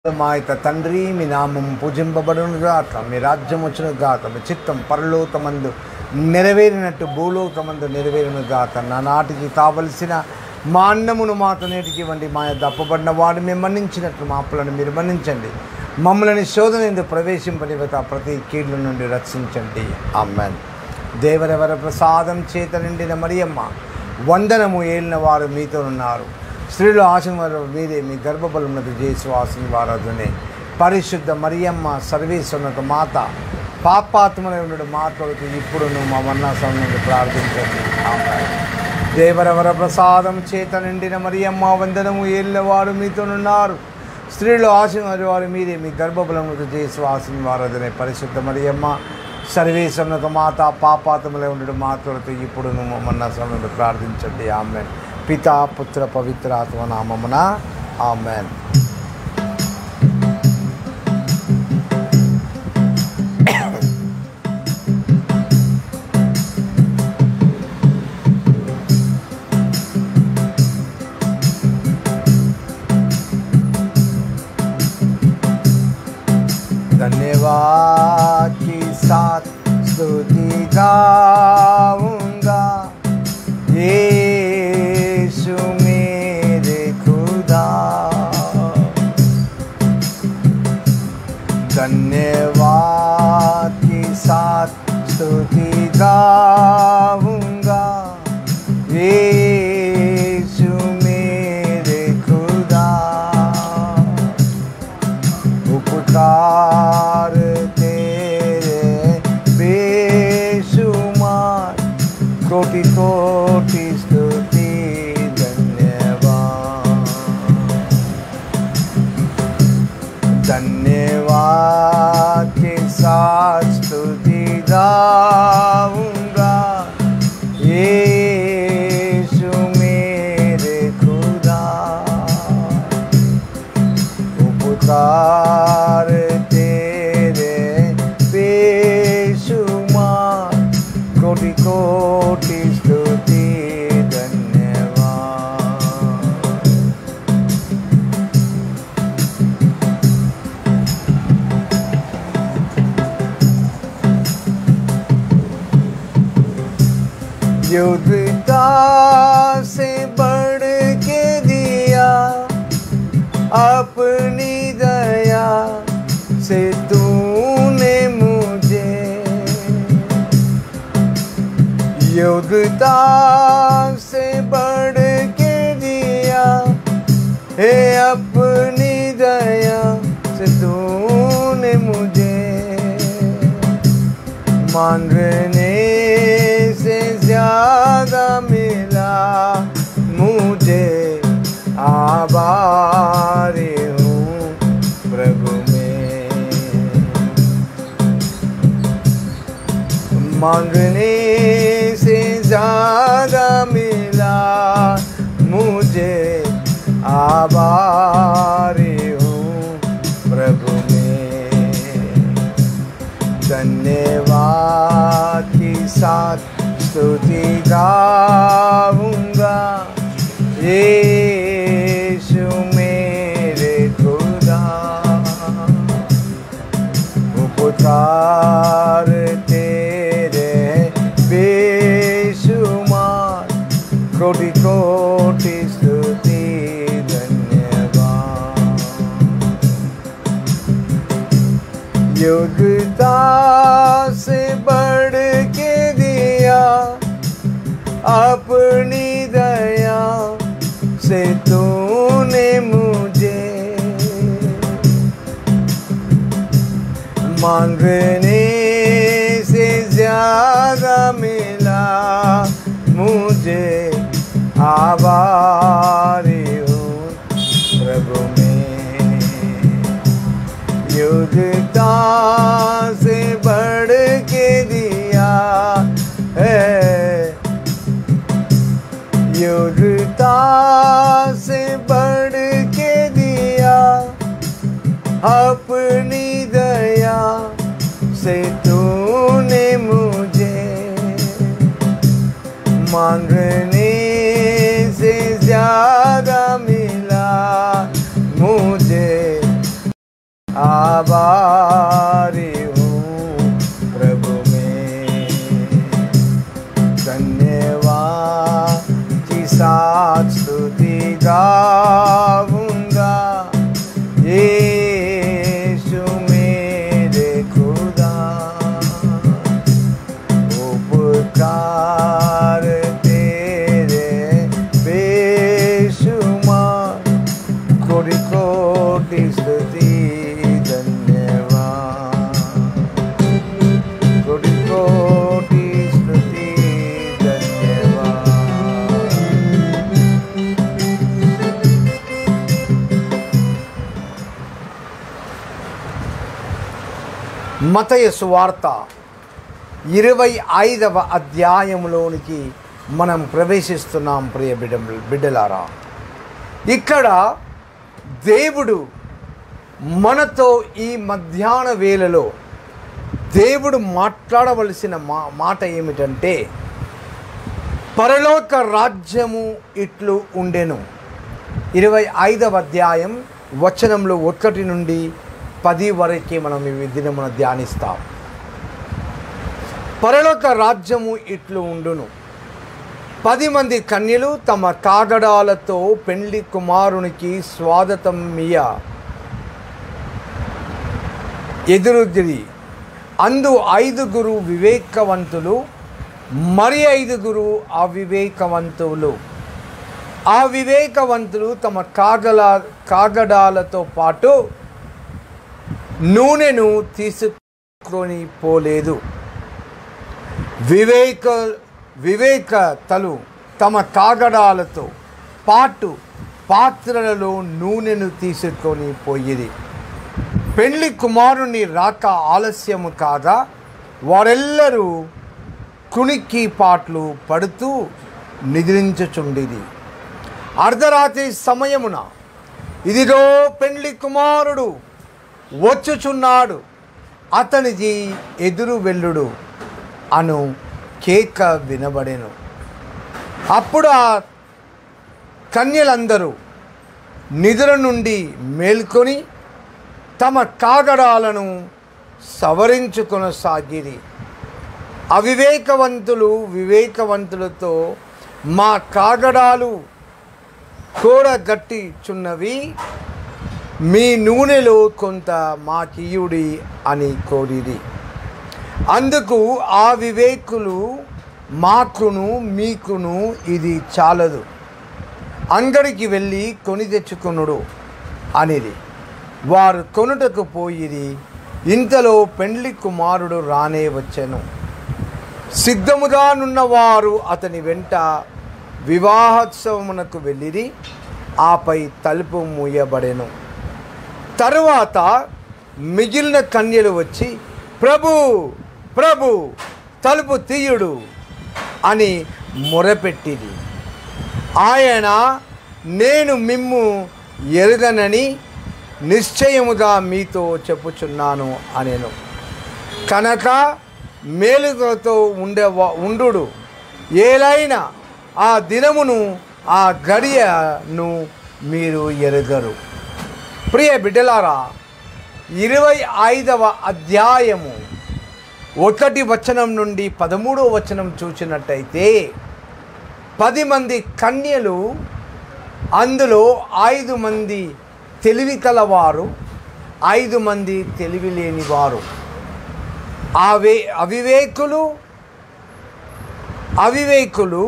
మా యొక్క తండ్రి మీ నామం పూజింపబడును గాక మీ రాజ్యం వచ్చిన గాక మీ చిత్తం పరలోకమందు నెరవేరినట్టు భూలోకమందు నెరవేరును గాక నా నాటికి కావలసిన మా అన్నమును మాతో నేటికి ఇవ్వండి మా యొక్క అప్పబడిన వాడు మేము మన్నించినట్లు మా అప్పులను మీరు మన్నించండి మమ్మల్ని శోధన ఎందుకు ప్రవేశింపనివ్వక ప్రతి కీళ్ళ నుండి రక్షించండి అమ్మాన్ దేవరవర ప్రసాదం చేత నిండిన మరియమ్మ వందనము ఏలిన వారు మీతో ఉన్నారు స్త్రీలు ఆశీర్వాద మీరే మీ గర్భబలమునకు జయశ్వాసిన వారాధునే పరిశుద్ధ మరియమ్మ సర్వేశ్వరునకు మాత పాపాత్మలై ఉండడు మా కొరకు ఇప్పుడును మా మన్నాసం నుండి ప్రార్థించండి ఆమేన్. దేవరవర ప్రసాదం చేత నిండిన మరియమ్మ వందనము ఏలిన వారు మీతోనున్నారు స్త్రీలు ఆశీర్వాద వారు మీరే మీ గర్భబలమునకు జయశ్వాసిన వారాధునే పరిశుద్ధ మరియమ్మ సర్వేశ్వరునకు మాత పాపాత్మలై ఉండడు మా కొరకు ఇప్పుడును మా మన్నాసం నుండి ప్రార్థించండి ఆమెన్ పితా పుత్ర పవిత్ర ఆత్మ నామమున ఆమెన్ धन्यवाद के साथ स्तुति गाऊंगा यीशु मेरे खुदा धन्यवाद के साथ स्तुति गाऊंगा यीशु मेरे खुदा उपकार तेरे बेशुमार कोटि कोटि स्तुति धन्यवाद धन्यवाद के साथ स्तुति गाऊंगा यीशु मेरे खुदा उपकार तेरे बेशुमार कोटि कोटि स्तुति धन्यवाद युद्धता से बढ़ के दिया अपनी दया से तूने मुझे योग्यता से बढ़ के दिया हे अपनी दया से तूने मुझे मानने से ज्यादा मिला मुझे आभारी हूँ प्रभु में मांगने से ज्यादा मिला मुझे आभारी हूँ प्रभु में धन्यवाद के साथ स्तुति गाऊंगा यीशु मेरे खुदा उपकार तेरे बेशुमार कोटि कोटि स्तुति धन्यवाद योग्यता से बढ़ के दिया अपनी दया से तूने मुझे मांगने से ज्यादा मिला मुझे आभारी हूँ प्रभु में युद्धता से बढ़ के दिया है युद्धता से बढ़ के दिया अपनी दया से तूने मुझे मांगने से ज्यादा मिला मुझे आभारी हूँ प्रभु में धन्यवाद की साथ स्तुति गाऊंगा यीशु मेरे खुदा उपकार तेरे बेशुमार कोटि कोटि स्तुति धन्यवाद कोटि कोटि स्तुति धन्यवाद మతయ సువార్త ఇరవై ఐదవ అధ్యాయంలోనికి మనం ప్రవేశిస్తున్నాం ప్రియ బిడ్డ బిడ్డలారా ఇక్కడ దేవుడు మనతో ఈ మధ్యాహ్న వేళలో దేవుడు మాట్లాడవలసిన మా మాట ఏమిటంటే పరలోక రాజ్యము ఇట్లు ఉండెను ఇరవై ఐదవ అధ్యాయం వచనంలో ఒకటి నుండి పది వరకే మనం ఈ దినమున ధ్యానిస్తాం పరలోక రాజ్యము ఇట్లు ఉండును పది మంది కన్యలు తమ కాగడాలతో పెండ్లి కుమారునికి స్వాగతం మియ ఎదురుదిరి అందు ఐదుగురు వివేకవంతులు మరి ఐదుగురు అవివేకవంతులు ఆ వివేకవంతులు తమ కాగల కాగడాలతో పాటు నూనెను తీసుకొని పోలేదు వివేక వివేకతలు తమ కాగడాలతో పాటు పాత్రలలో నూనెను తీసుకొని పోయిరి పెళ్లి కుమారుని రాక ఆలస్యము కాగా వారెల్లరూ కునికి పాట్లు పడుతూ నిద్రించుచుండిది అర్ధరాత్రి సమయమున ఇదిగో పెండ్లి కుమారుడు వచ్చుచున్నాడు అతనిది ఎదురు వెళ్ళుడు అను కేక వినబడెను అప్పుడు ఆ కన్యలందరూ నిద్ర నుండి మేల్కొని తమ కాగడాలను సవరించుకొనసాగిరి అవివేకవంతులు వివేకవంతులతో మా కాగడాలు కూడగట్టిచున్నవి మీ నూనెలో కొంత మాకియుడి అని కోరిది అందుకు ఆ వివేకులు మాకును మీకును ఇది చాలదు అంగడికి వెళ్ళి కొని తెచ్చుకొనుడు అనిది వారు కొనుటకు పోయిరి ఇంతలో పెండ్లి కుమారుడు రానే వచ్చెను సిద్ధముగా నున్నవారు అతని వెంట వివాహోత్సవమునకు వెళ్ళిరి ఆపై తలుపు మూయబడెను తరువాత మిగిలిన కన్యలు వచ్చి ప్రభు ప్రభు తలుపు తీయుడు అని మొరపెట్టిది ఆయన నేను మిమ్ము ఎరుగనని నిశ్చయముగా మీతో చెప్పుచున్నాను అనెను కనుక మేలుకతో ఉండే ఉండు ఏలైనా ఆ దినమును ఆ గడియను మీరు ఎరుగరు ప్రియ బిడ్డలారా ఇరవై ఐదవ అధ్యాయము ఒకటి వచనం నుండి పదమూడవ వచనం చూసినట్టయితే పది మంది కన్యలు అందులో ఐదు మంది తెలివి కలవారు ఐదు మంది తెలివి లేనివారు అవే అవివేకులు అవివేకులు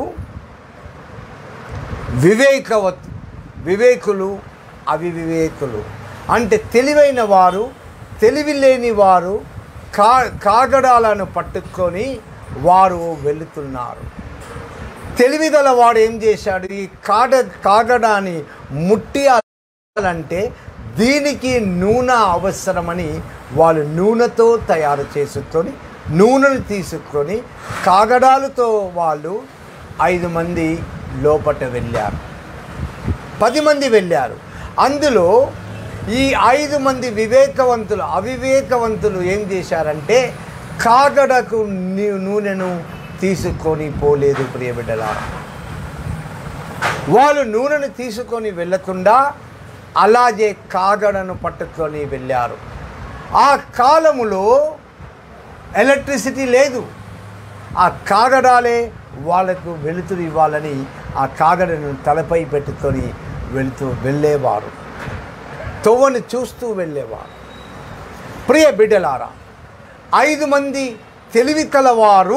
వివేకవత్ వివేకులు అవివివేకులు అంటే తెలివైన వారు తెలివి లేని వారు కా కాగడాలను పట్టుకొని వారు వెళుతున్నారు తెలివిగల వాడు ఏం చేశాడు ఈ కాడ కాగడాన్ని ముట్టియాలంటే దీనికి నూనె అవసరమని వాళ్ళు నూనెతో తయారు చేసుకొని నూనెను తీసుకొని కాగడాలతో వాళ్ళు ఐదు మంది లోపట వెళ్ళారు పది మంది వెళ్ళారు అందులో ఈ ఐదు మంది వివేకవంతులు అవివేకవంతులు ఏం చేశారంటే కాగడకు నీ- నూనెను తీసుకొని పోలేదు ప్రియబిడ్డలారా వాళ్ళు నూనెను తీసుకొని వెళ్ళకుండా అలాగే కాగడను పట్టుకొని వెళ్ళారు ఆ కాలములో ఎలక్ట్రిసిటీ లేదు ఆ కాగడాలే వాళ్ళకు వెలుతురు ఇవ్వాలని ఆ కాగడను తలపై పెట్టుకొని వెళుతూ వెళ్ళేవారు తొవ్వని చూస్తూ వెళ్ళేవారు ప్రియ బిడ్డలారా ఐదు మంది తెలివి కలవారు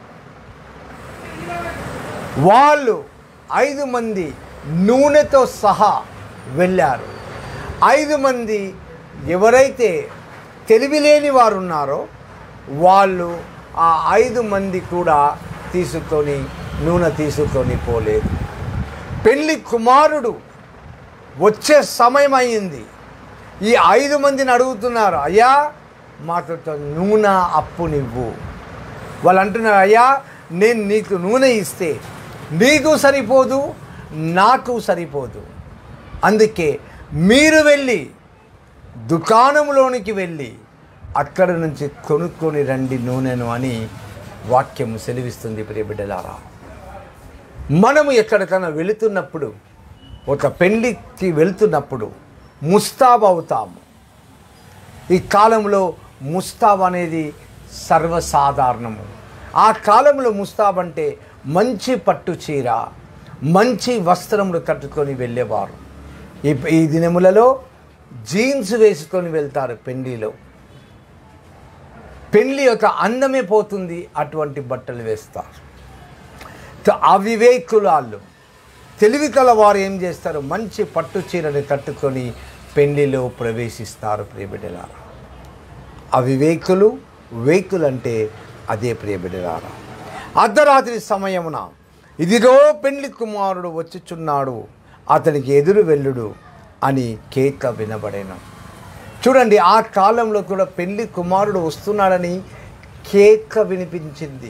వాళ్ళు ఐదు మంది నూనెతో సహా వెళ్ళారు ఐదు మంది ఎవరైతే తెలివి లేని వారు ఉన్నారో వాళ్ళు ఆ ఐదు మంది కూడా తీసుకొని నూనె తీసుకొని పోలేదు పెళ్లి కుమారుడు వచ్చే సమయం అయింది ఈ ఐదు మందిని అడుగుతున్నారు అయ్యా మాతో నూనె అప్పు నువ్వు వాళ్ళు అంటున్నారు అయ్యా నేను నీకు నూనె ఇస్తే నీకు సరిపోదు నాకు సరిపోదు అందుకే మీరు వెళ్ళి దుకాణంలోనికి వెళ్ళి అక్కడ నుంచి కొనుక్కొని రండి నూనెను అని వాక్యం సెలవిస్తుంది ప్రియబిడ్డలారా మనము ఎక్కడికైనా వెళుతున్నప్పుడు ఒక పెళ్లికి వెళ్తున్నప్పుడు ముస్తాబ్ అవుతాము ఈ కాలంలో ముస్తాబ్ అనేది సర్వసాధారణము ఆ కాలంలో ముస్తాబ్ అంటే మంచి పట్టు చీర మంచి వస్త్రములు కట్టుకొని వెళ్ళేవారు ఈ ఈ దినములలో జీన్స్ వేసుకొని వెళ్తారు పెళ్లిలో పెళ్లి యొక్క అందమే పోతుంది అటువంటి బట్టలు వేస్తారు త- అవివేకులాళ్ళు తెలివి కల వారు ఏం చేస్తారు మంచి పట్టు చీరని కట్టుకొని పెళ్లిలో ప్రవేశిస్తారు ప్రియబిడ్డలారా అవివేకులు వేకులు అంటే అదే ప్రియబిడ్డలారా అర్ధరాత్రి సమయమున ఇదిగో పెళ్లి కుమారుడు వచ్చుచున్నాడు అతనికి ఎదురు వెళ్ళుడు అని కేక వినబడేను చూడండి ఆ కాలంలో కూడా పెళ్లి కుమారుడు వస్తున్నాడని కేక వినిపించింది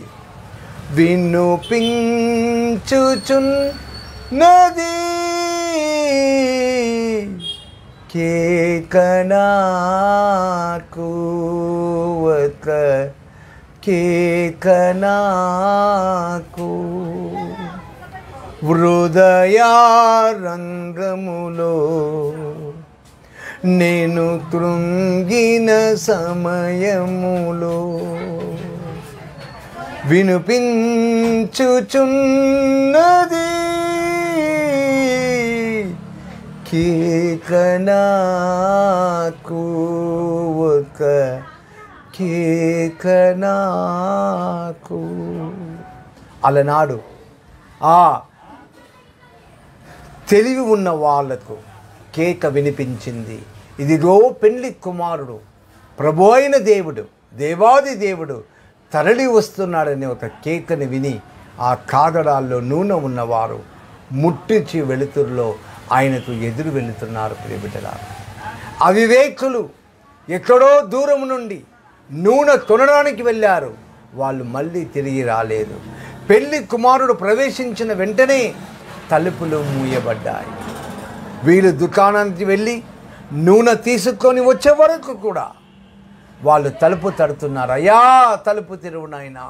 వినుపించుచున్నది కేకనాకు వత కేకనాకు హృదయారంగములో నేను కృంగిన సమయములో వినిపించుచున్నది కేకనాకు ఒక కేకనాకు అలనాడు ఆ తెలివి ఉన్న వాళ్లకు కేక వినిపించింది ఇదిగో పెళ్లి కుమారుడు ప్రభు అయిన దేవుడు దేవాది దేవుడు తరలి వస్తున్నాడనే ఒక కేకని విని ఆ కాగడాల్లో నూనె ఉన్నవారు ముట్టించి వెలుతురులో ఆయనకు ఎదురు వెళుతున్నారు ప్రియబిడ్డలారు అవివేకులు ఎక్కడో దూరం నుండి నూనె కొనడానికి వెళ్ళారు వాళ్ళు మళ్ళీ తిరిగి రాలేదు పెళ్లి కుమారుడు ప్రవేశించిన వెంటనే తలుపులు మూయబడ్డాయి వీళ్ళు దుకాణానికి వెళ్ళి నూనె తీసుకొని వచ్చే వరకు కూడా వాళ్ళు తలుపు తడుతున్నారు అయ్యా తలుపు తెరువు నాయనా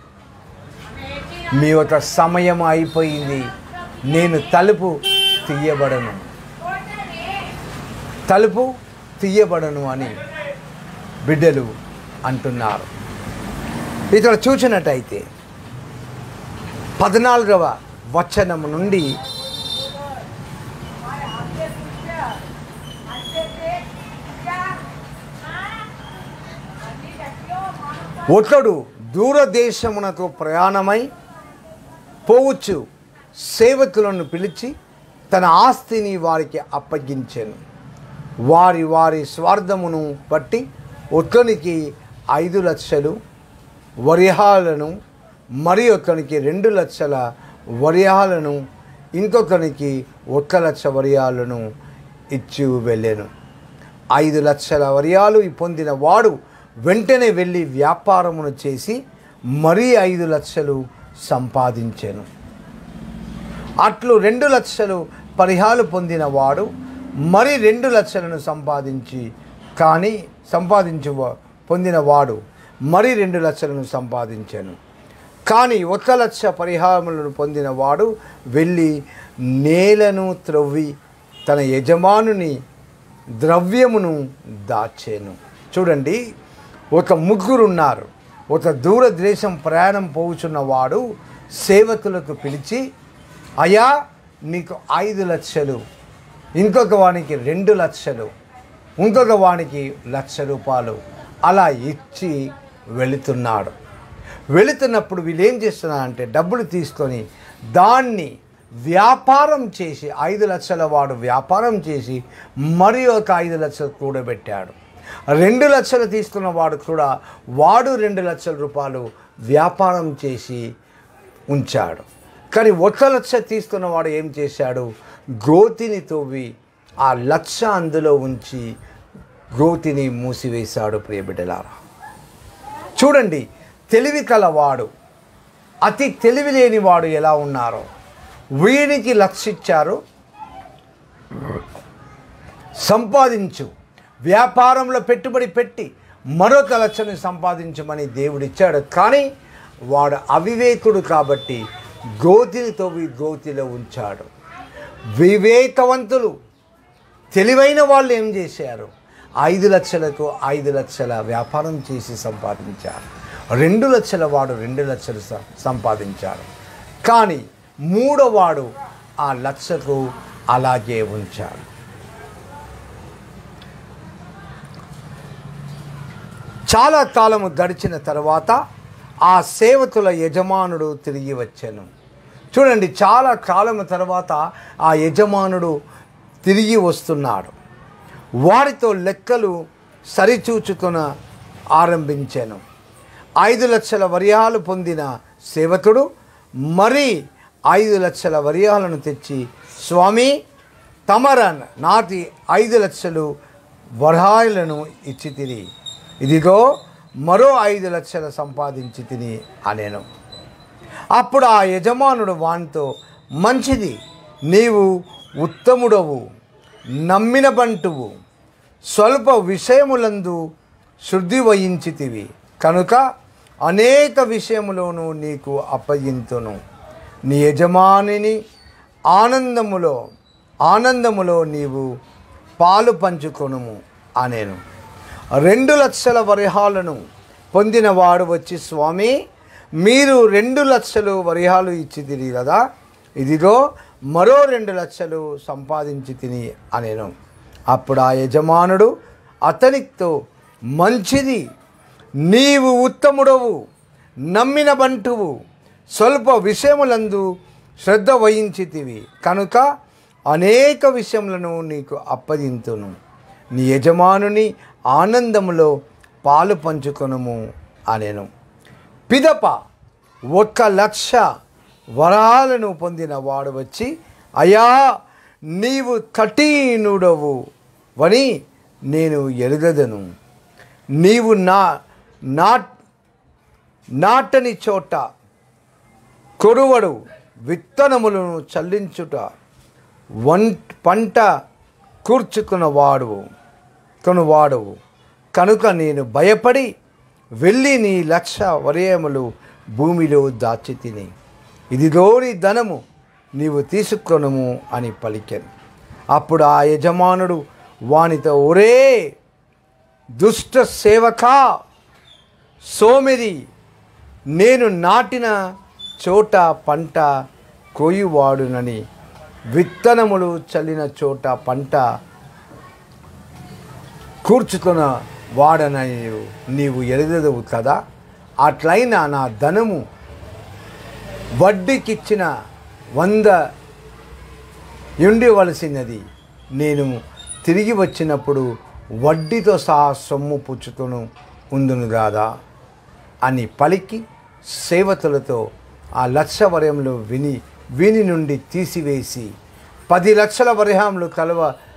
మీ యొక్క సమయం అయిపోయింది నేను తలుపు తీయబడను తలుపు తీయబడను అని బిడ్డలు అంటున్నారు ఇక్కడ చూసినట్టయితే పద్నాలుగవ వచనము నుండి ఒకడు దూరదేశమునకు ప్రయాణమై పోవచ్చు సేవకులను పిలిచి తన ఆస్తిని వారికి అప్పగించాను వారి వారి స్వార్థమును బట్టి ఒకనికి ఐదు లక్షలు వరిహాలను మరి ఒకనికి రెండు లక్షల వరిహాలను ఇంకొకనికి ఒక్క లక్ష వరియాలను ఇచ్చి వెళ్ళాను ఐదు లక్షల వరియాలు పొందిన వాడు వెంటనే వెళ్ళి వ్యాపారమును చేసి మరీ ఐదు లక్షలు సంపాదించాను అట్లు రెండు లక్షలు పరిహాలు పొందిన వాడు మరి రెండు లక్షలను సంపాదించి కానీ సంపాదించు పొందిన వాడు మరి రెండు లక్షలను సంపాదించాను కానీ ఒక లక్ష పరిహారములను పొందిన వాడు వెళ్ళి నేలను త్రవ్వి తన యజమానుని ద్రవ్యమును దాచాను చూడండి ఒక ముగ్గురు ఉన్నారు ఒక దూరదేశం ప్రయాణం పోవుచున్న వాడు సేవకులకు పిలిచి అయ్యా నీకు ఐదు లక్షలు ఇంకొక వానికి రెండు లక్షలు ఇంకొక వానికి లక్ష రూపాయలు అలా ఇచ్చి వెళుతున్నాడు వెళుతున్నప్పుడు వీళ్ళు ఏం చేస్తున్నారంటే డబ్బులు తీసుకొని దాన్ని వ్యాపారం చేసి ఐదు లక్షల వాడు వ్యాపారం చేసి మరి ఒక ఐదు లక్షలు కూడబెట్టాడు రెండు లక్షలు తీసుకున్న వాడు కూడా వాడు రెండు లక్షల రూపాయలు వ్యాపారం చేసి ఉంచాడు కానీ ఒక లక్ష తీసుకున్న వాడు ఏం చేశాడు గోతిని తవ్వి ఆ లక్ష అందులో ఉంచి గోతిని మూసివేశాడు ప్రియబిడ్డలారా చూడండి తెలివి కలవాడు అతి తెలివి లేనివాడు ఎలా ఉన్నారో వీనికి లక్షిచ్చారు సంపాదించు వ్యాపారంలో పెట్టుబడి పెట్టి మరొక లక్షని సంపాదించమని దేవుడిచ్చాడు కానీ వాడు అవివేకుడు కాబట్టి గోతిని తవ్వి గోతిలో ఉంచాడు వివేకవంతులు తెలివైన వాళ్ళు ఏం చేశారు ఐదు లక్షలకు ఐదు లక్షల వ్యాపారం చేసి సంపాదించారు రెండు లక్షల వాడు రెండు లక్షలు స- సంపాదించారు కానీ మూడోవాడు ఆ లక్షకు అలాగే ఉంచాడు చాలా కాలము గడిచిన తర్వాత ఆ సేవకుల యజమానుడు తిరిగి వచ్చాను చూడండి చాలా కాలం తర్వాత ఆ యజమానుడు తిరిగి వస్తున్నాడు వారితో లెక్కలు సరిచూచుకున ఆరంభించాను ఐదు లక్షల వరియాలు పొందిన సేవకుడు మరి ఐదు లక్షల వరియాలను తెచ్చి స్వామి తమరన్ నాటి ఐదు లక్షలు వరహాలను ఇచ్చి తిని ఇదిగో మరో ఐదు లక్షలు సంపాదించి తిని అనేను అప్పుడు ఆ యజమానుడు వానితో మంచిది నీవు ఉత్తముడవు నమ్మిన బంటువు స్వల్ప విషయములందు శుద్ధి వహించితివి కనుక అనేక విషయములోనూ నీకు అప్పగింతును నీ యజమానిని ఆనందములో ఆనందములో నీవు పాలు పంచుకొనుము అనేను రెండు లక్షల వరిహాలను పొందిన వాడు వచ్చి స్వామి మీరు రెండు లక్షలు వరిహాలు ఇచ్చి తిరిగి కదా ఇదిగో మరో రెండు లక్షలు సంపాదించి తిని అనేను అప్పుడు ఆ యజమానుడు అతనితో మంచిది నీవు ఉత్తముడవు నమ్మిన బంటువు స్వల్ప విషయములందు శ్రద్ధ వహించితివి కనుక అనేక విషయములను నీకు అప్పగింతును నీ యజమానుని ఆనందములో పాలు పంచుకొనుము అనేను పిదప ఒక్క లక్ష వరాలను పొందిన వాడు వచ్చి అయా నీవు కఠినుడవు వని నేను ఎరుగదను నీవు నా నాట్ నాటని చోట కొరువడు విత్తనములను చల్లించుట వన్ పంట కూర్చుకున్న వాడువు కొనువాడువు కనుక నేను భయపడి వెళ్ళి నీ లక్ష వరయములు భూమిలో దాచి తిని ఇదిగో నీ ధనము నీవు తీసుకొనుము అని పలికాను అప్పుడు ఆ యజమానుడు వానితో ఒరే దుష్ట సేవకా సోమిరి నేను నాటిన చోట పంట కోయువాడునని విత్తనములు చల్లిన చోట పంట కూర్చుతున్న వాడనని నీవు- నీవు ఎరుగదవు కదా అట్లయినా నా ధనము వడ్డీకిచ్చిన వంద ఉండవలసినది నేను తిరిగి వచ్చినప్పుడు వడ్డీతో సహా సొమ్ము పుచ్చుతును ఉందును కాదా అని పలికి సేవకులతో ఆ లక్ష వరయంలో విని వీని నుండి తీసివేసి పది లక్షల వరహంలు కలవ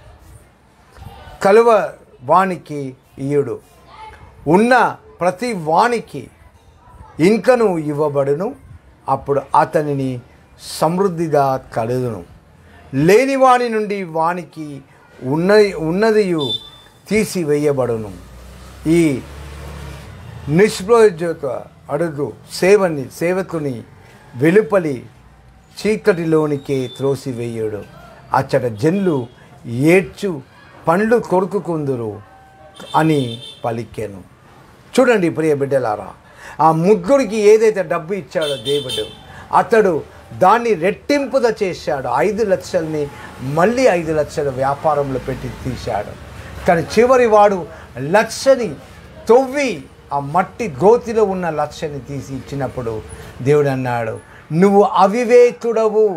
కలువ వానికి ఇయుడు ఉన్న ప్రతి వానికి ఇంకను ఇవ్వబడును అప్పుడు అతనిని సమృద్ధిగా కలుగును లేని వాని నుండి వానికి ఉన్న ఉన్నదియు తీసివేయబడును ఈ నిష్ప్రయోజక అడుగు సేవని సేవకుని వెలుపలి చీకటిలోనికే త్రోసివేయుడు అచ్చట జన్లు ఏడ్చు పండ్లు కొరుకుకుందురు అని పలికెను చూడండి ప్రియ బిడ్డలారా ఆ ముగ్గురికి ఏదైతే డబ్బు ఇచ్చాడో దేవుడు అతడు దాన్ని రెట్టింపుగా చేశాడు ఐదు లక్షల్ని మళ్ళీ ఐదు లక్షల వ్యాపారంలో పెట్టి తీశాడు కానీ చివరి వాడు లక్షని తవ్వి ఆ మట్టి గోతిలో ఉన్న లక్షని తీసి ఇచ్చినప్పుడు దేవుడు అన్నాడు నువ్వు అవివేకుడవు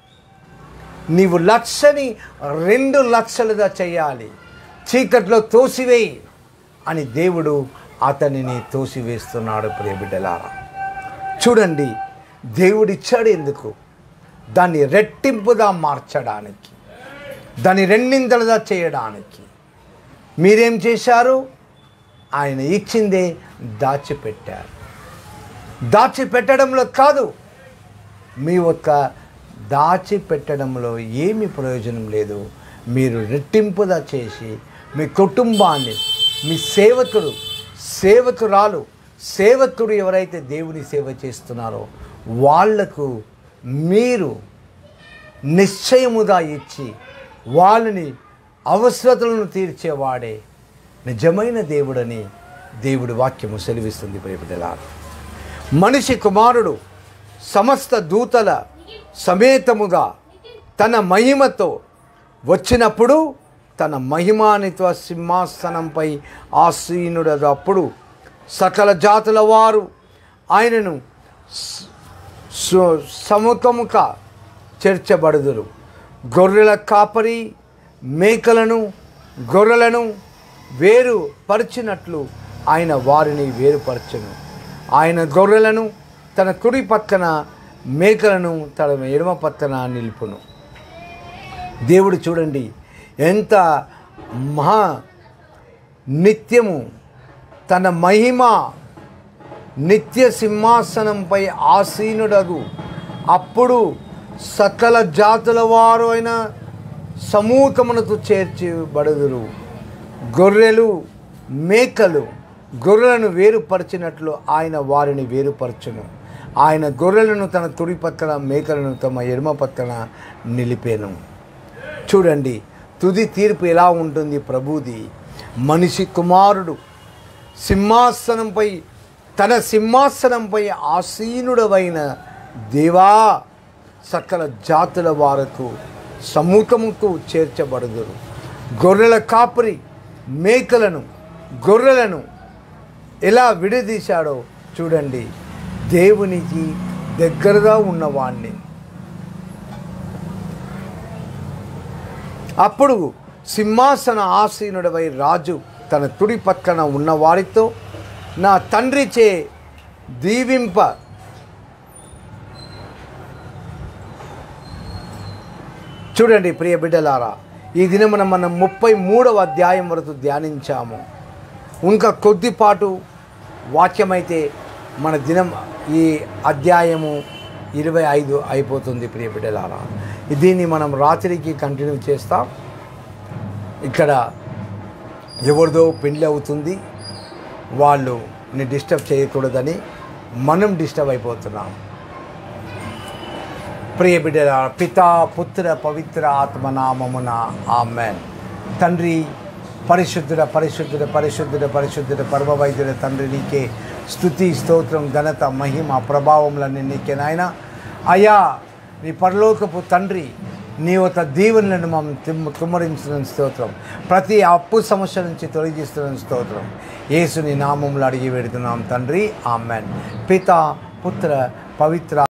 నీవు లక్షని రెండు లక్షలుగా చేయాలి చీకట్లో తోసివేయి అని దేవుడు అతనిని తోసివేస్తున్నాడు ప్రియబిడ్డలారా చూడండి దేవుడిచ్చాడు ఎందుకు దాన్ని రెట్టింపుగా మార్చడానికి దాన్ని రెండింతలుగా చేయడానికి మీరేం చేశారు ఆయన ఇచ్చిందే దాచిపెట్టారు దాచిపెట్టడంలో కాదు మీ యొక్క దాచిపెట్టడంలో ఏమి ప్రయోజనం లేదు మీరు రెట్టింపుగా చేసి మీ కుటుంబాన్ని మీ సేవకుడు సేవకురాలు సేవకుడు ఎవరైతే దేవుని సేవ చేస్తున్నారో వాళ్లకు మీరు నిశ్చయముగా ఇచ్చి వాళ్ళని అవసరతలను తీర్చేవాడే నిజమైన దేవుడని దేవుడి వాక్యము సెలవిస్తుంది ప్రేమిలారు మనిషి కుమారుడు సమస్త దూతల సమేతముగా తన మహిమతో వచ్చినప్పుడు తన మహిమానిత్వ సింహాసనంపై ఆసీనుడప్పుడు సకల జాతుల వారు ఆయనను స- సు- సముఖముఖ చేర్చబడుదురు గొర్రెల కాపరి మేకలను గొర్రెలను వేరు పరిచినట్లు ఆయన వారిని వేరుపరచును ఆయన గొర్రెలను తన కుడి పక్కన మేకలను తన ఎడమ పక్కన నిలుపును దేవుడు చూడండి ఎంత మహా నిత్యము తన మహిమ నిత్య సింహాసనంపై ఆసీనుడగు అప్పుడు సకల జాతుల వారు అయిన సమూహమునకు చేర్చబడుదురు గొర్రెలు మేకలు గొర్రెలను వేరుపరిచినట్లు ఆయన వారిని వేరుపరచును ఆయన గొర్రెలను తన కుడి పక్కన మేకలను తమ ఎడమ పక్కన నిలిపేను చూడండి తుది తీర్పు ఎలా ఉంటుంది ప్రభుది మనిషి కుమారుడు సింహాసనంపై తన సింహాసనంపై ఆసీనుడవైన దేవా సకల జాతుల వారకు సమూహముకు చేర్చబడుదురు గొర్రెల కాపరి మేకలను గొర్రెలను ఎలా విడదీశాడో చూడండి దేవునికి దగ్గరగా ఉన్నవాణ్ణి అప్పుడు సింహాసన ఆసీనుడవై రాజు తన కుడి పక్కన ఉన్న వారితో నా తండ్రిచే దీవింప చూడండి ప్రియ బిడ్డలారా ఈ దినమున మనం ముప్పై మూడవ అధ్యాయం వరకు ధ్యానించాము ఇంకా కొద్దిపాటు వాక్యమైతే మన దినం ఈ అధ్యాయము ఇరవై ఐదు అయిపోతుంది ప్రియ బిడ్డలారా దీన్ని మనం రాత్రికి కంటిన్యూ చేస్తాం ఇక్కడ ఎవరిదో పెళ్ళి అవుతుంది వాళ్ళు ని డిస్టర్బ్ చేయకూడదని మనం డిస్టర్బ్ అయిపోతున్నాం ప్రియ బిడ్డల పితా పుత్ర పవిత్ర ఆత్మనామమున ఆమెన్ తండ్రి పరిశుద్ధుడ పరిశుద్ధుడ పరిశుద్ధుడ పరిశుద్ధుడ పరమ వైద్యుడ తండ్రి నీకే స్థుతి స్తోత్రం ఘనత మహిమ ప్రభావములన్నీ నీకే నాయన అయా నీ పరలోకపు తండ్రి నీ యొక్క దీవెనలను మమ్మల్ని తిమ్మ కుమ్మరించిన స్తోత్రం ప్రతి అప్పు సమస్య నుంచి తొలగిస్తున్న స్తోత్రం యేసుని నామంలో అడిగి పెడుతున్నాం తండ్రి ఆమెన్ పిత పుత్ర పవిత్ర